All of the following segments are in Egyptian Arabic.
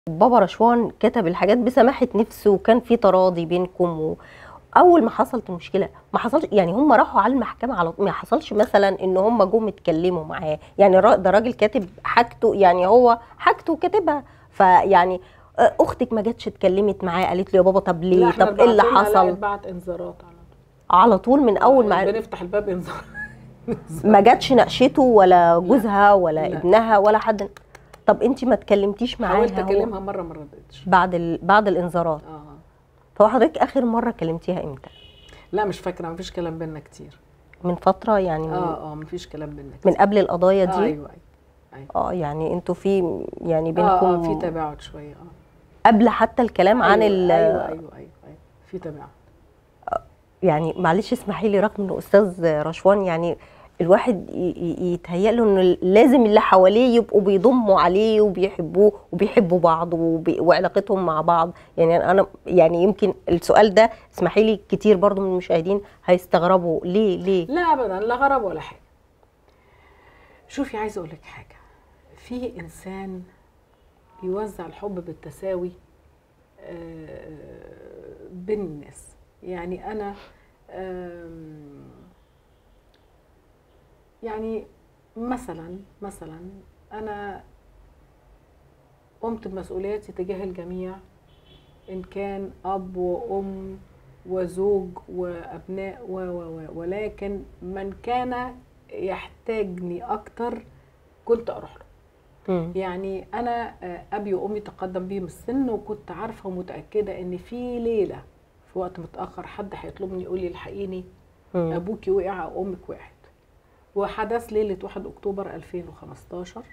بابا رشوان كتب الحاجات بسماحه نفسه وكان في تراضي بينكم و... اول ما حصلت مشكله ما حصلش يعني هم راحوا على المحكمه على ما حصلش مثلا ان هم جم اتكلموا معاه يعني را- ده راجل كاتب حاجته يعني هو حاجته كاتبها فيعني آه، اختك ما جاتش اتكلمت معاه قالت له يا بابا طب لا، ليه احنا طب ايه اللي بعتولنا لا، حصل اتبعت انذارات على طول على طول من اول ما بنفتح الباب انذار ما جاتش ناقشته ولا جوزها ولا لا. ابنها ولا حد طب انت ما اتكلمتيش معاها حاولت هو اكلمها مره ما ردتش بعد ال... بعد الانذارات اه فهو حضرتك اخر مره كلمتيها امتى لا مش فاكره مفيش كلام بينا كتير من فتره يعني من, اه اه مفيش كلام بينا كتير من قبل القضايا دي آه ايوه ايوه اه يعني انتوا في يعني اه بينكم اه في تباعد شويه اه قبل حتى الكلام عن أيوة ال ايوه ايوه ايوه, أيوة. في تباعد يعني معلش اسمحي لي رغم انه استاذ رشوان يعني الواحد ي- ي- يتهيأ له انه لازم اللي حواليه يبقوا بيضموا عليه وبيحبوه وبيحبوا بعض وبي وعلاقتهم مع بعض يعني انا يعني يمكن السؤال ده اسمحي لي كتير برضو من المشاهدين هيستغربوا ليه ليه لا ابدا لا غرض ولا حاجه شوفي عايزه اقول لك حاجه في انسان بيوزع الحب بالتساوي آه، بين الناس يعني انا آم، يعني مثلا مثلا انا قمت بمسؤولياتي تجاه الجميع ان كان اب وام وزوج وابناء و و و ولكن من كان يحتاجني اكتر كنت اروح له مم. يعني انا آه، ابي وامي تقدم بيهم السن وكنت عارفه ومتاكده ان في ليله في وقت متاخر حد هيطلبني يقول لي الحقيني مم. ابوكي وقع او امك وقعت وحدث ليله 1 اكتوبر 2015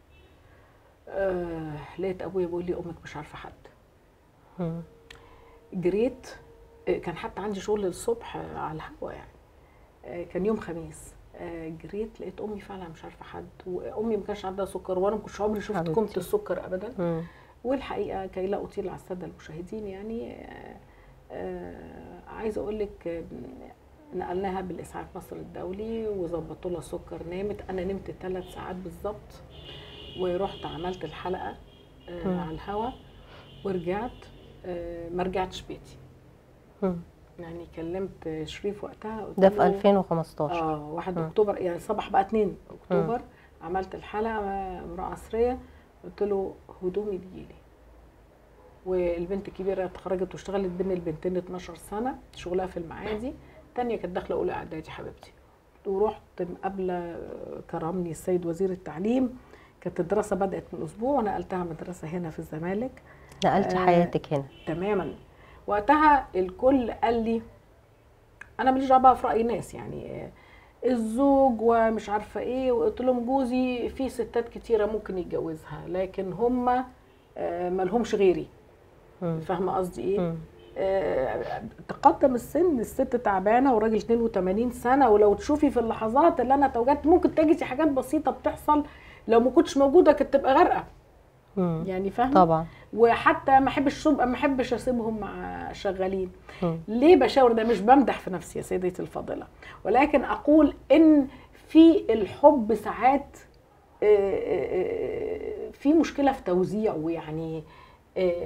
آه لقيت ابويا بيقول لي امك مش عارفه حد مم. جريت آه، كان حتى عندي شغل الصبح آه، على الهوا يعني آه، كان يوم خميس آه، جريت لقيت امي فعلا مش عارفه حد وامي ما كانش عندها سكر وانا ما كنتش عمري شفت حبيبتي. كومه السكر ابدا مم. والحقيقه كي لا اطيل على الساده المشاهدين يعني آه، آه، عايزه اقول لك آه، نقلناها بالاسعاف مصر الدولي وظبطوا لها سكر نامت انا نمت ثلاث ساعات بالظبط ورحت عملت الحلقه آه، مم. على الهوا ورجعت آه، ما رجعتش بيتي مم. يعني كلمت شريف وقتها قلت ده في له 2015 اه 1 مم. اكتوبر يعني صباح بقى 2 اكتوبر عملت الحلقه امراه عصريه قلت له هدومي تجيلي والبنت الكبيره اتخرجت واشتغلت بين البنتين 12 سنه شغلها في المعادي الثانيه كانت داخله اولى اعدادي حبيبتي ورحت مقابله كرمني السيد وزير التعليم كانت الدراسه بدات من اسبوع ونقلتها مدرسه هنا في الزمالك نقلتي آه، حياتك هنا تماما وقتها الكل قال لي انا ماليش دعوه بقى في راي الناس يعني آه، الزوج ومش عارفه ايه وقلت لهم جوزي في ستات كتيره ممكن يتجوزها لكن هم مالهمش غيري مم. فاهمه قصدي ايه مم. آه، تقدم السن الست تعبانه والراجل 82 سنه ولو تشوفي في اللحظات اللي انا توجدت ممكن تجدي حاجات بسيطه بتحصل لو ما كنتش موجوده كانت تبقى غارقه مم. يعني فاهمه طبعا وحتى ما احبش ما احبش اسيبهم مع شغالين مم. ليه بشاور ده مش بمدح في نفسي يا سيدتي الفاضله ولكن اقول ان في الحب ساعات آه، آه، آه، في مشكله في توزيعه يعني آه،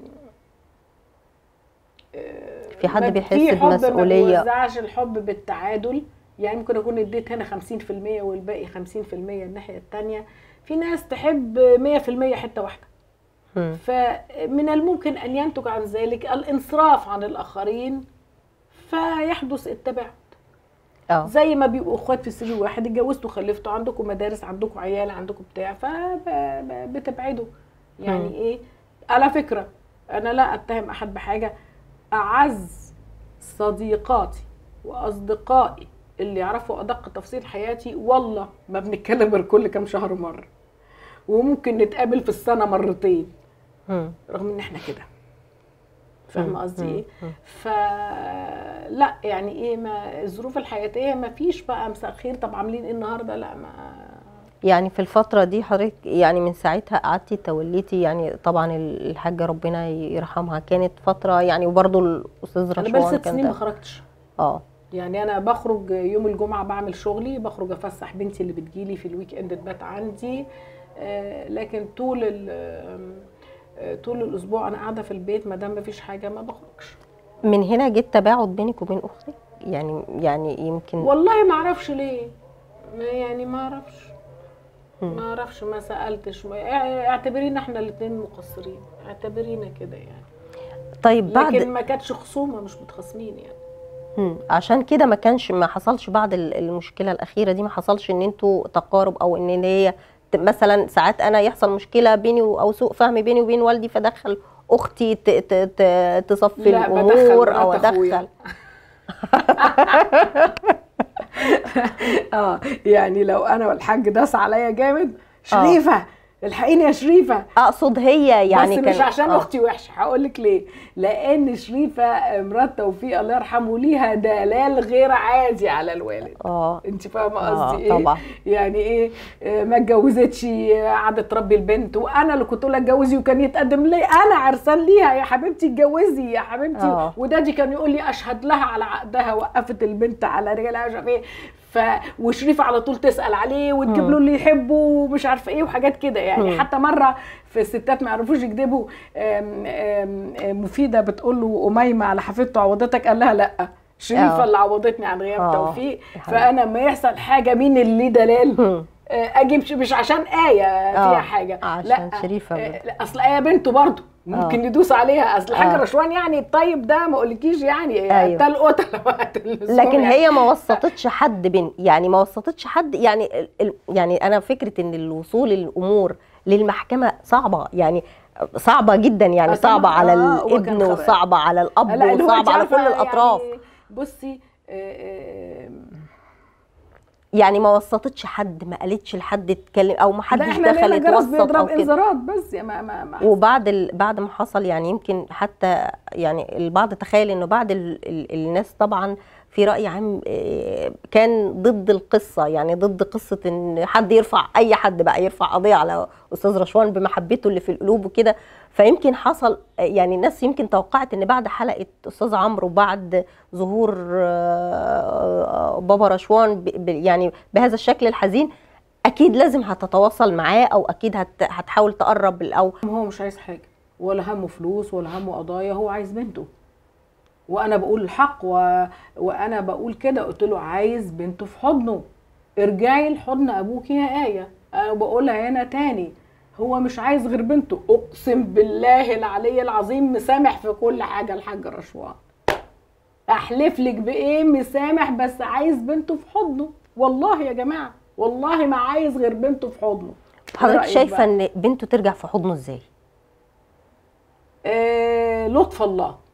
آه، في حد ما- بيحس في حب بمسؤولية. ما بيوزعش الحب بالتعادل يعني ممكن اكون اديت هنا 50% والباقي 50% الناحيه الثانيه في ناس تحب 100% حته واحده مم. فمن الممكن ان ينتج عن ذلك الانصراف عن الاخرين فيحدث التباعد اه زي ما بيبقوا اخوات في سن واحد اتجوزتوا خلفتوا عندكم مدارس عندكم عيال عندكم بتاع فبتبعدوا يعني مم. ايه على فكره انا لا اتهم احد بحاجه اعز صديقاتي واصدقائي اللي يعرفوا ادق تفاصيل حياتي والله ما بنتكلم غير كل كام شهر مره وممكن نتقابل في السنه مرتين مم. رغم ان احنا كده فاهمه قصدي مم. ايه مم. فلا يعني ايه ما الظروف الحياتيه ما فيش بقى مساء خير طب عاملين ايه النهارده لا ما يعني في الفترة دي حضرتك يعني من ساعتها قعدتي توليتي يعني طبعا الحاجة ربنا يرحمها كانت فترة يعني وبرضه الأستاذ انا رشوان بقالي ست كان سنين ده- ما خرجتش اه يعني انا بخرج يوم الجمعه بعمل شغلي بخرج افسح بنتي اللي بتجيلي في الويك اند تبات عندي آه، لكن طول ال- آه، طول الاسبوع انا قاعده في البيت ما دام ما فيش حاجه ما بخرجش من هنا جه التباعد بينك وبين اختك يعني يعني يمكن والله ما اعرفش ليه ما يعني ما اعرفش مم. ما اعرفش ما سالتش ما اع- اعتبرينا احنا الاثنين مقصرين اعتبرينا كده يعني طيب بعد لكن ما كانتش خصومه مش متخاصمين يعني مم. عشان كده ما كانش ما حصلش بعد ال- المشكله الاخيره دي ما حصلش ان انتوا تقارب او ان هي ت- مثلا ساعات انا يحصل مشكله بيني و- او سوء فهم بيني وبين والدي فدخل اختي ت- ت- ت- تصفي لا، بدخل الامور او مرات أخويا. ادخل اه يعني لو انا والحاج داس عليا جامد شريفه الحقيني يا شريفه اقصد هي يعني بس مش كان- عشان آه. اختي وحشه هقول لك ليه لان شريفه مرات توفيق الله يرحمه ليها دلال غير عادي على الوالد اه انت فاهمه آه، قصدي ايه طبعا. يعني ايه آه، ما اتجوزتش آه، قعدت تربي البنت وانا اللي كنت اقول لها اتجوزي وكان يتقدم لي انا عرسان ليها يا حبيبتي اتجوزي يا حبيبتي آه. ودادي كان يقول لي اشهد لها على عقدها وقفت البنت على رجلها مش عارف ايه ف وشريفه على طول تسال عليه وتجيب له اللي يحبه ومش عارفه ايه وحاجات كده يعني مم. حتى مره في الستات ما يعرفوش يكذبوا آم، آم، آم، مفيده بتقول له اميمه على حفيدته عوضتك قال لها لا شريفه آه. اللي عوضتني عن غياب آه، توفيق دي حقيقة. فانا لما يحصل حاجه مين اللي دلال مم. آه، اجيب ش- مش عشان ايه فيها آه، حاجه عشان لا شريفة آه، برضه. لا، اصل ايه بنته برضه ممكن آه. يدوس عليها اصل الحاج آه. رشوان يعني الطيب ده ما اقولكيش يعني أيوه. تل قتله وقت اللزوم لكن يعني. هي ما وسطتش حد بين يعني ما وسطتش حد يعني ال- ال- يعني انا فكره ان الوصول الامور للمحكمه صعبه يعني صعبه جدا يعني آه، صعبه طبعاً. على آه، هو كان الابن خبر. وصعبه على الاب لا، اللي هو وصعبه أنت على كل عارفة الاطراف يعني بصي آه، آه، يعني ما وسطتش حد ما قالتش لحد اتكلم او ما لا حدش احنا دخل لقينا جرس اتوسط او بيضرب كده انذارات بس يا ما ما, ما وبعد ال... بعد ما حصل يعني يمكن حتى يعني البعض تخيل انه بعد ال... ال... الناس طبعا في راي عام آه، كان ضد القصه يعني ضد قصه ان حد يرفع اي حد بقى يرفع قضيه على استاذ رشوان بمحبته اللي في القلوب وكده فيمكن حصل آه، يعني الناس يمكن توقعت ان بعد حلقه استاذ عمرو وبعد ظهور آه، بابا رشوان ب... ب... يعني بهذا الشكل الحزين اكيد لازم هتتواصل معاه او اكيد هت... هتحاول تقرب او هو مش عايز حاجه ولا همه فلوس ولا همه قضايا هو عايز بنته وانا بقول الحق و... وانا بقول كده قلت له عايز بنته في حضنه ارجعي لحضن ابوك يا ايه انا بقولها هنا تاني هو مش عايز غير بنته اقسم بالله العلي العظيم مسامح في كل حاجه الحاج رشوان احلف لك بايه مسامح بس عايز بنته في حضنه والله يا جماعه والله ما عايز غير بنته في حضنه إيه حضرتك رأيك شايفه بقى؟ ان بنته ترجع في حضنه ازاي آه لطف الله